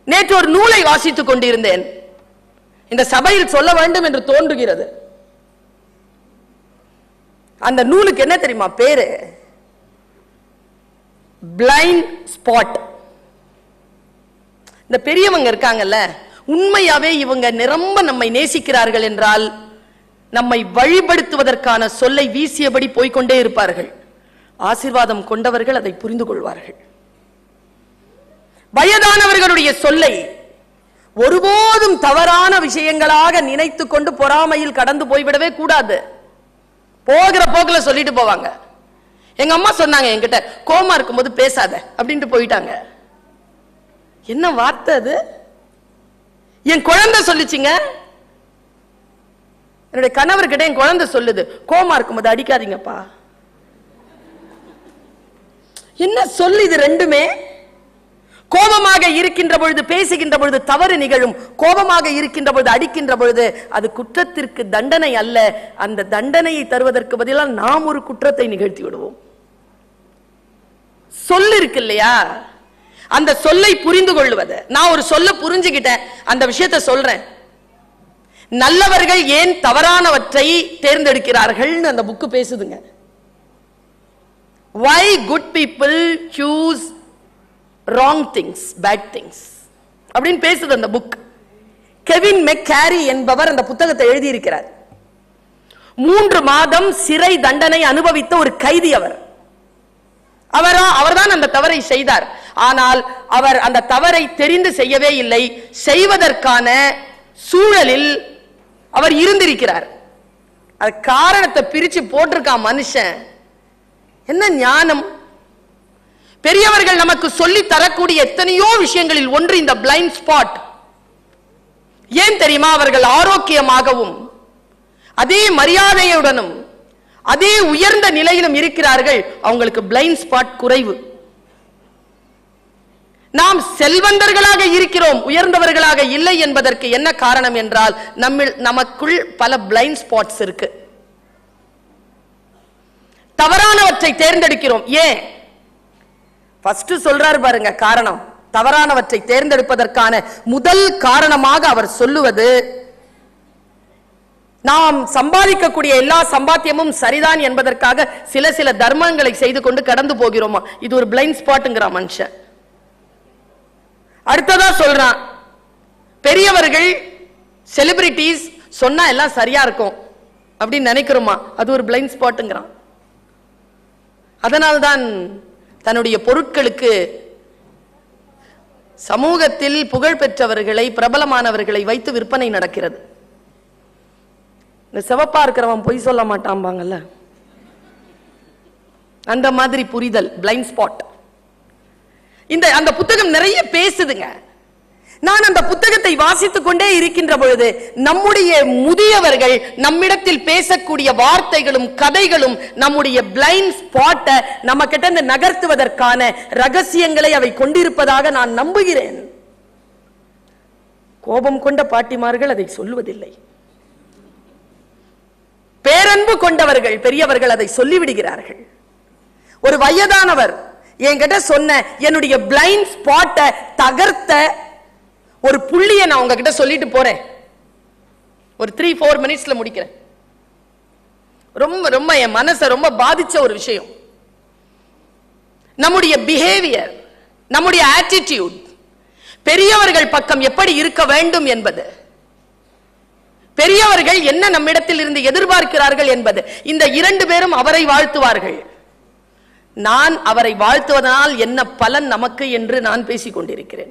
நேற்று ஒரு நூலை வாசித்துக் கொண்டிருந்தேன் இந்த சபையில் சொல்ல வேண்டும் என்று தோன்றுகிறது அந்த நூலுக்கு என்ன தெரியுமா பேரு பிளைண்ட் ஸ்பாட் இந்த பெரியவங்க இருக்காங்கல்ல உண்மையாவே இவங்க நிரம்ப நம்மை நேசிக்கிறார்கள் என்றால் நம்மை வழிபடுத்துவதற்கான சொல்லை வீசியபடி போய்க்கொண்டே இருப்பார்கள் ஆசீர்வாதம் கொண்டவர்கள் அதை புரிந்து கொள்வார்கள் வயதானவர்களுடைய சொல்லை ஒருபோதும் தவறான விஷயங்களாக நினைத்துக் கொண்டு பொறாமையில் கடந்து போய்விடவே கூடாது போகிற போக்குல சொல்லிட்டு போவாங்க எங்க அம்மா சொன்னாங்க என்கிட்ட கோமா இருக்கும்போது பேசாத அப்படின்ட்டு போயிட்டாங்க என்ன வார்த்தை அது என் குழந்தை சொல்லுச்சுங்க என்னுடைய கணவர்கிட்ட என் குழந்தை சொல்லுது கோமா இருக்கும்போது அடிக்காதீங்கப்பா என்ன சொல்லு இது ரெண்டுமே கோபமாக இருக்கின்ற பொழுது பேசுகின்ற பொழுது தவறு நிகழும் கோபமாக இருக்கின்ற பொழுது அடிக்கின்ற பொழுது அது குற்றத்திற்கு தண்டனை அல்ல அந்த தண்டனையை தருவதற்கு பதிலாக நாம் ஒரு குற்றத்தை நிகழ்த்தி விடுவோம் சொல் இருக்கு இல்லையா அந்த சொல்லை புரிந்து கொள்வது நான் ஒரு சொல்ல புரிஞ்சுக்கிட்டேன் அந்த விஷயத்தை சொல்றேன் நல்லவர்கள் ஏன் தவறானவற்றை தேர்ந்தெடுக்கிறார்கள்னு அந்த புக்கு பேசுதுங்க why good people choose wrong things bad things அப்படின்னு பேசுது அந்த புக் கெவின் மெக்காரி என்பவர் அந்த புத்தகத்தை எழுதியிருக்கிறார் மூன்று மாதம் சிறை தண்டனை அனுபவித்த ஒரு கைதி அவர் அவரா அவர்தான் அந்த தவறை செய்தார் ஆனால் அவர் அந்த தவறை தெரிந்து செய்யவே இல்லை செய்வதற்கான சூழலில் அவர் இருந்திருக்கிறார் அது காரணத்தை பிரிச்சு போட்டிருக்கான் மனுஷன் என்ன ஞானம் பெரியவர்கள் நமக்கு சொல்லி தரக்கூடிய எத்தனையோ விஷயங்களில் ஒன்று இந்த பிளைண்ட் ஸ்பாட் ஏன் தெரியுமா அவர்கள் ஆரோக்கியமாகவும் அதே மரியாதையுடனும் அதே உயர்ந்த நிலையிலும் இருக்கிறார்கள் அவங்களுக்கு பிளைண்ட் ஸ்பாட் குறைவு நாம் செல்வந்தர்களாக இருக்கிறோம் உயர்ந்தவர்களாக இல்லை என்பதற்கு என்ன காரணம் என்றால் நம்மில் நமக்குள் பல பிளைண்ட் ஸ்பாட்ஸ் இருக்கு தவறானவற்றை தேர்ந்தெடுக்கிறோம் ஏன் ஃபர்ஸ்ட் சொல்றாரு பாருங்க காரணம் தவறானவற்றை தேர்ந்தெடுப்பதற்கான முதல் காரணமாக அவர் சொல்லுவது நாம் சம்பாதிக்கக்கூடிய எல்லா சம்பாத்தியமும் சரிதான் என்பதற்காக சில சில தர்மங்களை செய்து கொண்டு கடந்து போகிறோமா இது ஒரு பிளைண்ட் ஸ்பாட்டுங்கிறான் மனுஷன் அடுத்ததா சொல்றான் பெரியவர்கள் செலிபிரிட்டிஸ் சொன்னா எல்லாம் சரியா இருக்கும் அப்படின்னு நினைக்கிறோமா அது ஒரு பிளைண்ட் ஸ்பாட்டுங்கிறான் அதனால்தான் தன்னுடைய பொருட்களுக்கு சமூகத்தில் புகழ் பெற்றவர்களை பிரபலமானவர்களை வைத்து விற்பனை நடக்கிறது இந்த சிவப்பா இருக்கிறவன் பொய் சொல்ல மாட்டாம்பாங்கல்ல அந்த மாதிரி புரிதல் பிளைண்ட் ஸ்பாட் இந்த அந்த புத்தகம் நிறைய பேசுதுங்க நான் அந்த புத்தகத்தை வாசித்துக் கொண்டே இருக்கின்ற பொழுது நம்முடைய முதியவர்கள் நம்மிடத்தில் பேசக்கூடிய வார்த்தைகளும் கதைகளும் நம்முடைய பிளைண்ட் ஸ்பாட்டை நம்ம கிட்ட இருந்து நகர்த்துவதற்கான ரகசியங்களை அவை கொண்டிருப்பதாக நான் நம்புகிறேன் கோபம் கொண்ட பாட்டிமார்கள் அதை சொல்லுவதில்லை பேரன்பு கொண்டவர்கள் பெரியவர்கள் அதை சொல்லிவிடுகிறார்கள் ஒரு வயதானவர் என்கிட்ட சொன்ன என்னுடைய பிளைண்ட் ஸ்பாட்டை தகர்த்த ஒரு புள்ளியை நான் உங்ககிட்ட சொல்லிட்டு போறேன் ஒரு த்ரீ ஃபோர் மினிட்ஸ்ல முடிக்கிறேன் ரொம்ப ரொம்ப என் மனசை ரொம்ப பாதிச்ச ஒரு விஷயம் நம்முடைய பிஹேவியர் நம்முடைய ஆட்டிடியூட் பெரியவர்கள் பக்கம் எப்படி இருக்க வேண்டும் என்பது பெரியவர்கள் என்ன நம்மிடத்தில் இருந்து எதிர்பார்க்கிறார்கள் என்பது இந்த இரண்டு பேரும் அவரை வாழ்த்துவார்கள் நான் அவரை வாழ்த்துவதனால் என்ன பலன் நமக்கு என்று நான் பேசிக் கொண்டிருக்கிறேன்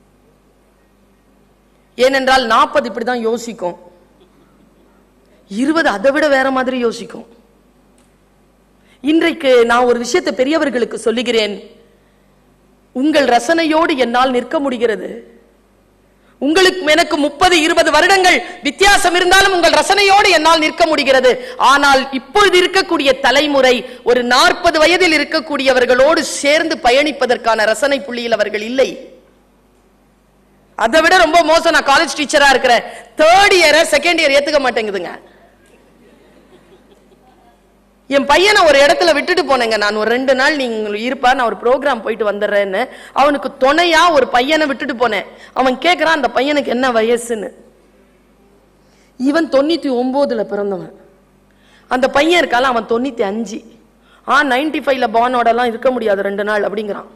ஏனென்றால் நாற்பது இப்படிதான் யோசிக்கும் இருபது அதை விட வேற மாதிரி யோசிக்கும் இன்றைக்கு நான் ஒரு விஷயத்தை பெரியவர்களுக்கு சொல்லுகிறேன் உங்கள் ரசனையோடு என்னால் நிற்க முடிகிறது உங்களுக்கு எனக்கு முப்பது இருபது வருடங்கள் வித்தியாசம் இருந்தாலும் உங்கள் ரசனையோடு என்னால் நிற்க முடிகிறது ஆனால் இப்பொழுது இருக்கக்கூடிய தலைமுறை ஒரு நாற்பது வயதில் இருக்கக்கூடியவர்களோடு சேர்ந்து பயணிப்பதற்கான ரசனை புள்ளியில் அவர்கள் இல்லை அதை விட ரொம்ப மோசம் நான் காலேஜ் டீச்சரா இருக்கிறேன் தேர்ட் இயரை செகண்ட் இயர் ஏத்துக்க மாட்டேங்குதுங்க என் பையனை ஒரு இடத்துல விட்டுட்டு போனேங்க நான் ஒரு ரெண்டு நாள் நீங்க இருப்பா நான் ஒரு ப்ரோக்ராம் போயிட்டு வந்துடுறேன்னு அவனுக்கு துணையா ஒரு பையனை விட்டுட்டு போனேன் அவன் கேட்கறான் அந்த பையனுக்கு என்ன வயசுன்னு இவன் தொண்ணூத்தி ஒன்பதுல பிறந்தவன் அந்த பையன் இருக்கால அவன் தொண்ணூத்தி அஞ்சு ஆ நைன்டி ஃபைவ்ல பானோட எல்லாம் இருக்க முடியாது ரெண்டு நாள் அப்படிங்கிறான்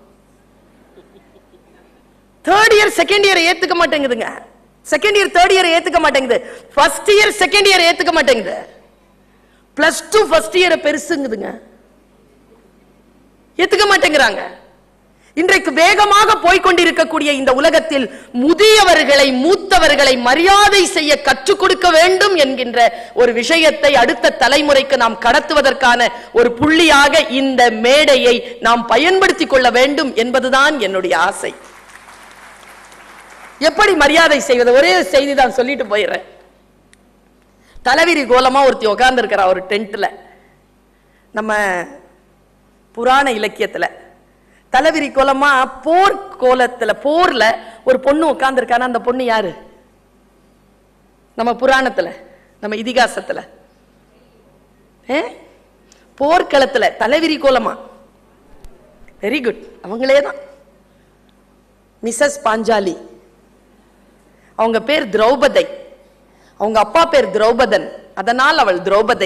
தேர்ட் இயர் செகண்ட் இயர் ஏத்துக்க மாட்டேங்குதுங்க செகண்ட் இயர் தேர்ட் இயர் ஏத்துக்க மாட்டேங்குது ஃபர்ஸ்ட் இயர் செகண்ட் இயர் ஏத்துக்க மாட்டேங்குது பிளஸ் டூ ஃபர்ஸ்ட் இயர் பெருசுங்குதுங்க ஏத்துக்க மாட்டேங்கிறாங்க இன்றைக்கு வேகமாக போய்க்கொண்டிருக்கக்கூடிய இந்த உலகத்தில் முதியவர்களை மூத்தவர்களை மரியாதை செய்ய கற்றுக் கொடுக்க வேண்டும் என்கின்ற ஒரு விஷயத்தை அடுத்த தலைமுறைக்கு நாம் கடத்துவதற்கான ஒரு புள்ளியாக இந்த மேடையை நாம் பயன்படுத்திக் கொள்ள வேண்டும் என்பதுதான் என்னுடைய ஆசை எப்படி மரியாதை செய்வது ஒரே செய்தி தான் சொல்லிட்டு போயிடுறேன் தலைவிரி கோலமா ஒருத்தி உட்கார்ந்து இருக்கிறா ஒரு டென்ட்ல நம்ம புராண இலக்கியத்துல தலைவிரி கோலமா போர் கோலத்துல போர்ல ஒரு பொண்ணு உட்கார்ந்துருக்கானா அந்த பொண்ணு யாரு நம்ம புராணத்துல நம்ம இதிகாசத்துல ஏ? போர்க்களத்துல தலைவிரி கோலமா வெரி குட் அவங்களே தான் மிஸ்ஸஸ் பாஞ்சாலி அவங்க பேர் திரௌபதை அவங்க அப்பா பேர் திரௌபதன் அதனால் அவள் திரௌபதை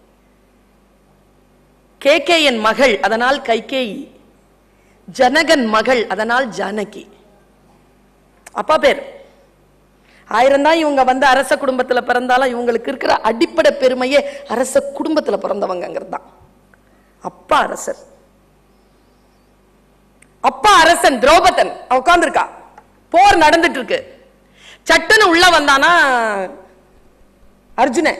கேகேயன் மகள் அதனால் கைகேயி ஜனகன் மகள் அதனால் ஜானகி அப்பா பேர் ஆயிரம் தான் இவங்க வந்து அரச குடும்பத்துல பிறந்தாலும் இவங்களுக்கு இருக்கிற அடிப்படை பெருமையே அரச குடும்பத்துல பிறந்தவங்கிறது தான் அப்பா அரசர் அப்பா அரசன் திரௌபதன் உட்கார்ந்துருக்கா போர் நடந்துட்டு இருக்கு சட்டுன்னு உள்ள வந்தானா அர்ஜுனன்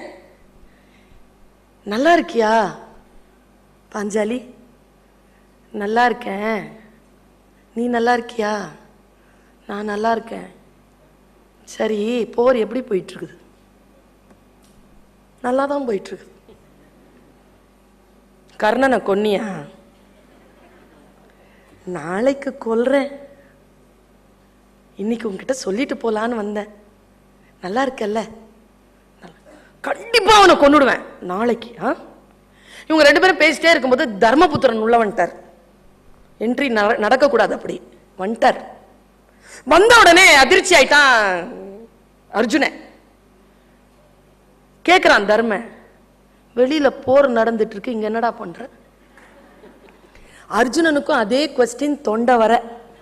நல்லா இருக்கியா பாஞ்சாலி நல்லா இருக்கேன் நீ நல்லா இருக்கியா நான் நல்லா இருக்கேன் சரி போர் எப்படி போயிட்டு இருக்குது நல்லா தான் போயிட்டு இருக்குது கர்ணனை கொன்னியா நாளைக்கு கொல்றேன் இன்னைக்கு உன்கிட்ட சொல்லிட்டு போலான்னு வந்தேன் நல்லா இருக்கல்ல நல்லா- கண்டிப்பா அவனை கொன்னுடுவேன் நாளைக்கு ஆ இவங்க ரெண்டு பேரும் பேசிட்டே இருக்கும்போது தர்மபுத்திரன் உள்ள வந்துட்டார் என்ட்ரி நடக்க கூடாது அப்படி வந்துட்டார் வந்த உடனே அதிர்ச்சி ஆயிட்டான் அர்ஜுனன் கேக்குறான் தர்ம வெளியில போர் நடந்துட்டு இருக்கு இங்க என்னடா பண்ற அர்ஜுனனுக்கும் அதே கொஸ்டின் தொண்டை வர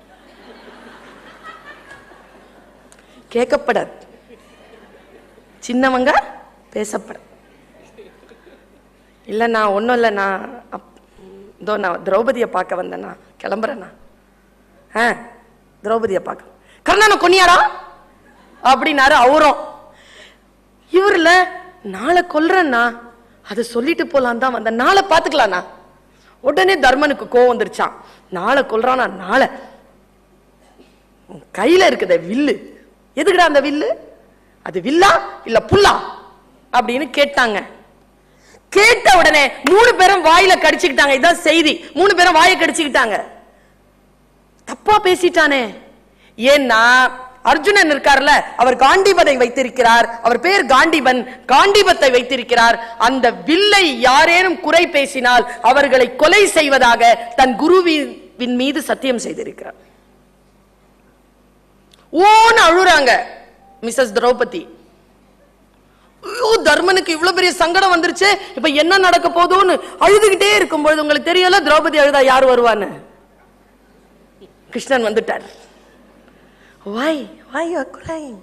கேட்கப்படாது சின்னவங்க பேசப்பட இல்ல நான் ஒண்ணும் இல்ல நான் அப்- இதோ நான் திரௌபதியை பார்க்க வந்தேண்ணா கிளம்புறேண்ணா ஆ திரௌபதியை பார்க்க கர்ணனை கொன்னியாடா அப்படின்னாரு அவரும் இவர்ல நாளை கொல்றேன்னா அதை சொல்லிட்டு போலாம் தான் வந்தேன் நாளை பார்த்துக்கலாண்ணா உடனே தர்மனுக்கு கோவம் வந்துருச்சான் நாளை கொல்றானா நாளை உன் கையில இருக்குதே வில்லு எதுக்குடா அந்த வில்லு அது வில்லா இல்ல புல்லா அப்படின்னு கேட்டாங்க கேட்ட உடனே மூணு பேரும் வாயில கடிச்சுக்கிட்டாங்க இதான் செய்தி மூணு பேரும் வாயை கடிச்சுக்கிட்டாங்க தப்பா பேசிட்டானே ஏன்னா அர்ஜுனன் இருக்கார்ல அவர் காண்டிபனை வைத்திருக்கிறார் அவர் பேர் காண்டிபன் காண்டிபத்தை வைத்திருக்கிறார் அந்த வில்லை யாரேனும் குறை பேசினால் அவர்களை கொலை செய்வதாக தன் குருவின் மீது சத்தியம் செய்திருக்கிறார் ஓன்னு அழுறாங்க மிஸ்ஸஸ் திரௌபதி ஐயோ தர்மனுக்கு இவ்வளவு பெரிய சங்கடம் வந்துருச்சு இப்ப என்ன நடக்க போதோன்னு அழுதுகிட்டே இருக்கும்பொழுது உங்களுக்கு தெரியல திரௌபதி அழுதா யார் வருவான்னு கிருஷ்ணன் வந்துட்டார் why why you are crying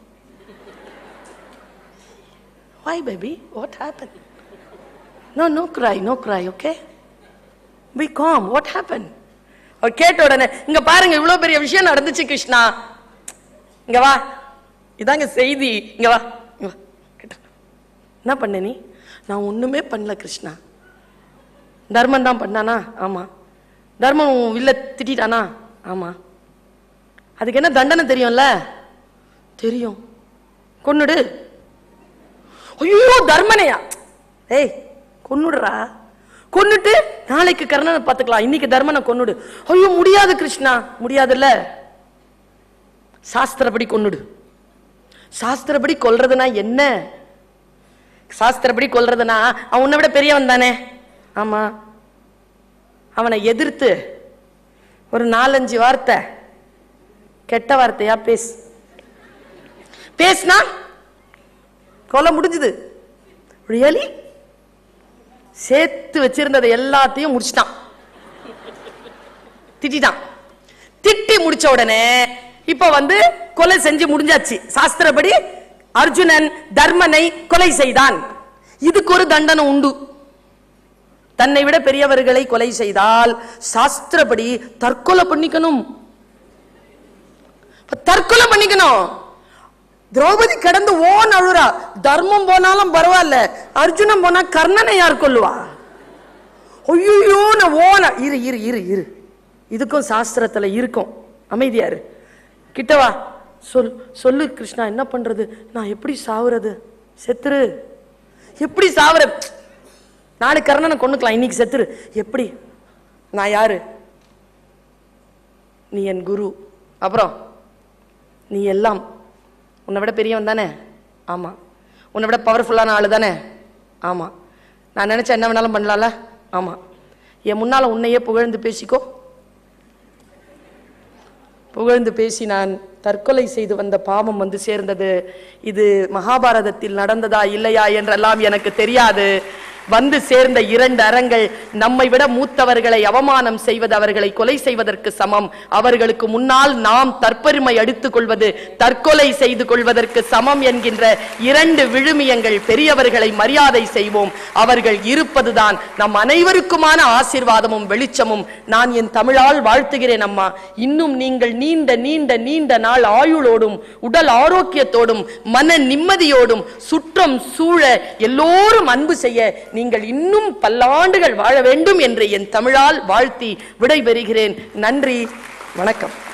why baby what happened no no cry no cry okay be calm what happened அவர் கேட்ட உடனே இங்க பாருங்க இவ்வளவு பெரிய விஷயம் நடந்துச்சு கிருஷ்ணா இங்க வா இதாங்க செய்தி இங்க வா இங்க வா கிட்ட. என்ன பண்ண நீ நான் ஒண்ணுமே பண்ணல கிருஷ்ணா தர்மன் தான் பண்ணானா ஆமா தர்மன் உன் வில்ல திட்டானா ஆமா அதுக்கு என்ன தண்டனை தெரியும்ல தெரியும் கொன்னுடு ஐயோ தர்மனையா ஏய் கொன்னுடுறா கொன்னுட்டு நாளைக்கு கர்ணனை பார்த்துக்கலாம் இன்னைக்கு தர்மனை கொன்னுடு ஐயோ முடியாது கிருஷ்ணா முடியாதுல்ல சாஸ்திரப்படி கொன்னுடு சாஸ்திரப்படி கொல்றதுனா என்ன சாஸ்திரப்படி கொல்றதுனா அவன் உன்னை விட பெரியவன் தானே ஆமா அவனை எதிர்த்து ஒரு நாலஞ்சு வார்த்தை கெட்ட வார்த்தையா பேசு பேசினா கொலை முடிஞ்சுது ரியலி சேர்த்து வச்சிருந்ததை எல்லாத்தையும் முடிச்சிட்டான் திட்டிட்டான் திட்டி முடிச்ச உடனே இப்ப வந்து கொலை செஞ்சு முடிஞ்சாச்சு சாஸ்திரப்படி அர்ஜுனன் தர்மனை கொலை செய்தான் இதுக்கு ஒரு தண்டனை உண்டு தன்னை விட பெரியவர்களை கொலை செய்தால் சாஸ்திரப்படி தற்கொலை பண்ணிக்கணும் இப்ப தற்கொலை பண்ணிக்கணும் திரௌபதி கடந்து ஓன் அழுறா தர்மம் போனாலும் பரவாயில்ல அர்ஜுனன் போனா கர்ணனை யார் கொல்லுவா ஐயோ நான் ஓன இரு இரு இரு இரு இதுக்கும் சாஸ்திரத்துல இருக்கும் அமைதியா இரு கிட்ட வா சொல் சொல்லு கிருஷ்ணா என்ன பண்றது நான் எப்படி சாவுறது செத்துரு எப்படி சாவுற நாளைக்கு கர்ணனை கொண்டுக்கலாம் இன்னைக்கு செத்துரு எப்படி நான் யாரு நீ என் குரு அப்புறம் நீ எல்லாம் உன்னை விட பெரியவன் தானே ஆமா உன்னை விட பவர்ஃபுல்லான ஆளு தானே ஆமா நான் நினைச்சா என்ன வேணாலும் பண்ணலாம்ல ஆமா என் முன்னால உன்னையே புகழ்ந்து பேசிக்கோ புகழ்ந்து பேசி நான் தற்கொலை செய்து வந்த பாவம் வந்து சேர்ந்தது இது மகாபாரதத்தில் நடந்ததா இல்லையா என்றெல்லாம் எனக்கு தெரியாது வந்து சேர்ந்த இரண்டு அறங்கள் நம்மை விட மூத்தவர்களை அவமானம் செய்வது அவர்களை கொலை செய்வதற்கு சமம் அவர்களுக்கு முன்னால் நாம் தற்பெருமை அடித்துக் கொள்வது தற்கொலை செய்து கொள்வதற்கு சமம் என்கின்ற இரண்டு விழுமியங்கள் பெரியவர்களை மரியாதை செய்வோம் அவர்கள் இருப்பதுதான் நம் அனைவருக்குமான ஆசீர்வாதமும் வெளிச்சமும் நான் என் தமிழால் வாழ்த்துகிறேன் அம்மா இன்னும் நீங்கள் நீண்ட நீண்ட நீண்ட நாள் ஆயுளோடும் உடல் ஆரோக்கியத்தோடும் மன நிம்மதியோடும் சுற்றம் சூழ எல்லோரும் அன்பு செய்ய நீங்கள் இன்னும் பல்லாண்டுகள் வாழ வேண்டும் என்று என் தமிழால் வாழ்த்தி விடைபெறுகிறேன் நன்றி வணக்கம்